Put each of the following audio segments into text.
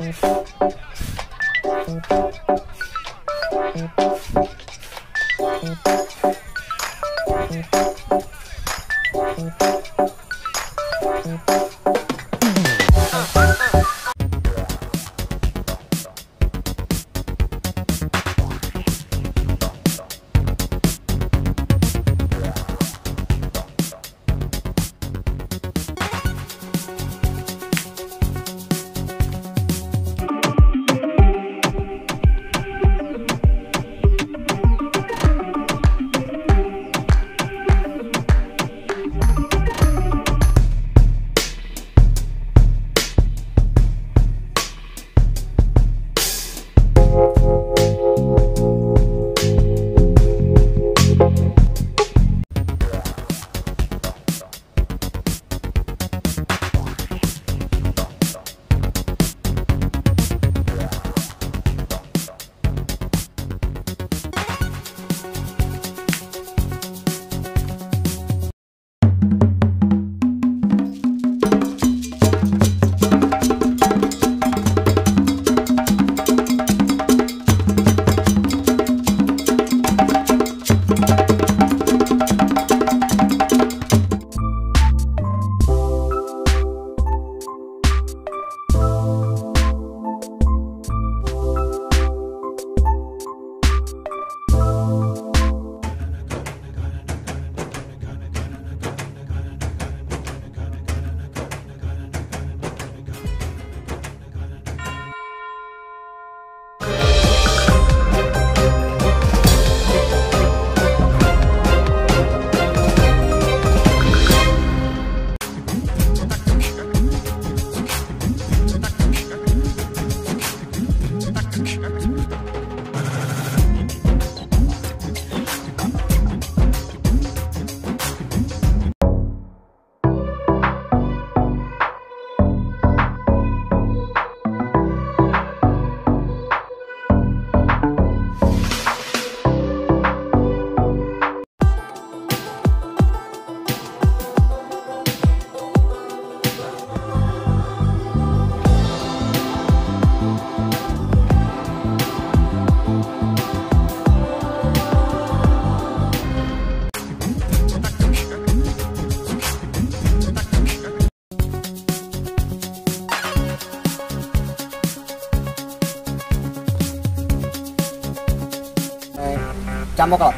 ചമ്പക്കുളം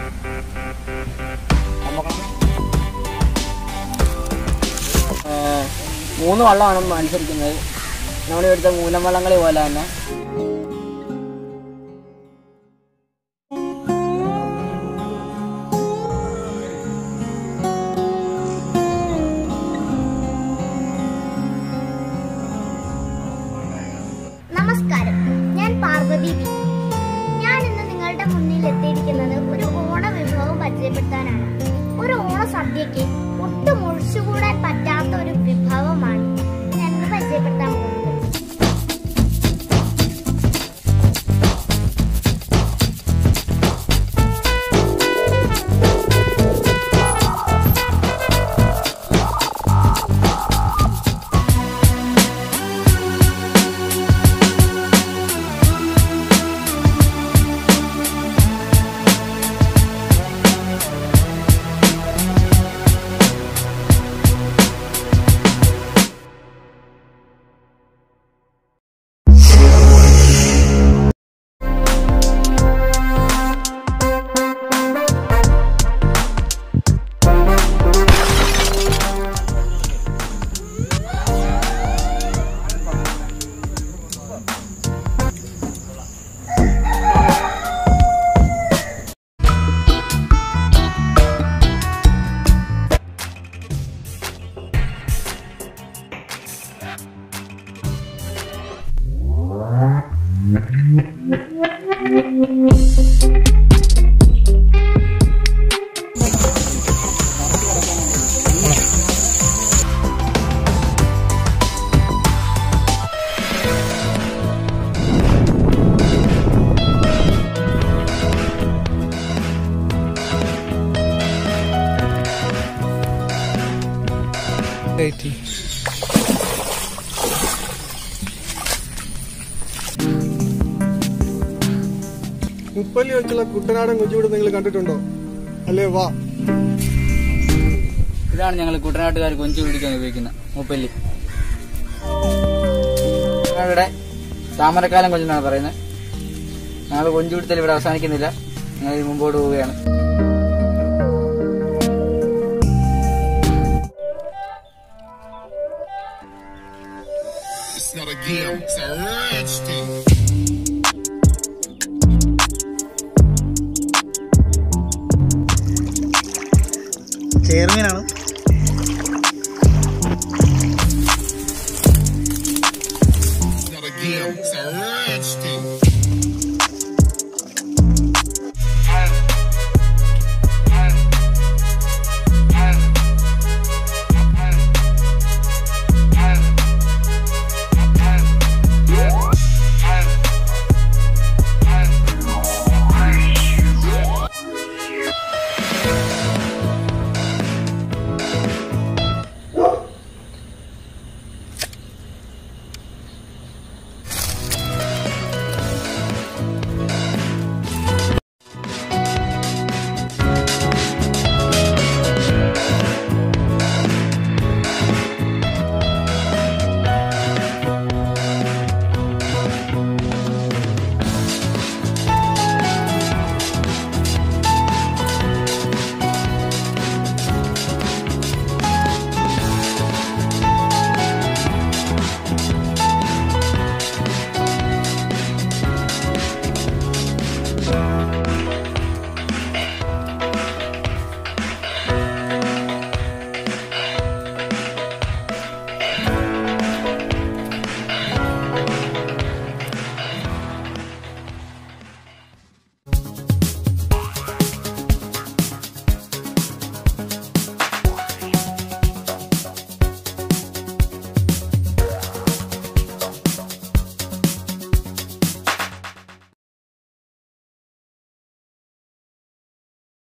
ചമ്പക്കുളം ഏഹ്, മൂന്ന് വള്ളമാണ് മത്സരിക്കുന്നത് നമ്മൾ ഇവിടുത്തെ മൂലം വള്ളംകളി പോലെ തന്നെ നമസ്കാരം ഞാൻ പാർവതി വി ഞാൻ ഇന്ന് നിങ്ങളുടെ മുന്നിൽ എത്തിയിരിക്കുന്നത് ഒരു ഓണ വിഭവം പരിചയപ്പെടുത്താനാണ് ഒരു ഓണ സദ്യക്ക് ഒട്ടും ഒഴിച്ചുകൂടാൻ പറ്റാത്ത ഒരു വിഭവമാണ് ഞാൻ ഇന്ന് പരിചയപ്പെടുത്താൻ പോകുന്നത് മുപ്പല്ലി വെച്ചുള്ള കുട്ടനാടൻ കൊഞ്ചുകൂട് നിങ്ങൾ കണ്ടിട്ടുണ്ടോ അല്ലേ വാ ഇതാണ് ഞങ്ങൾ കുട്ടനാട്ടുകാർ കൊഞ്ചു പിടിക്കാൻ ഉപയോഗിക്കുന്ന മുപ്പല്ലി ഞങ്ങളിവിടെ താമരക്കാലം കൊഞ്ചെന്നാണ് പറയുന്നത് ഞങ്ങൾ കൊഞ്ചു പിടുത്തൽ ഇവിടെ അവസാനിക്കുന്നില്ല ഞങ്ങൾ ഇനി മുമ്പോട്ട് പോവുകയാണ് It's not a game, it's a rich thing. ചെയർമാനാണ് It's not a game, it's a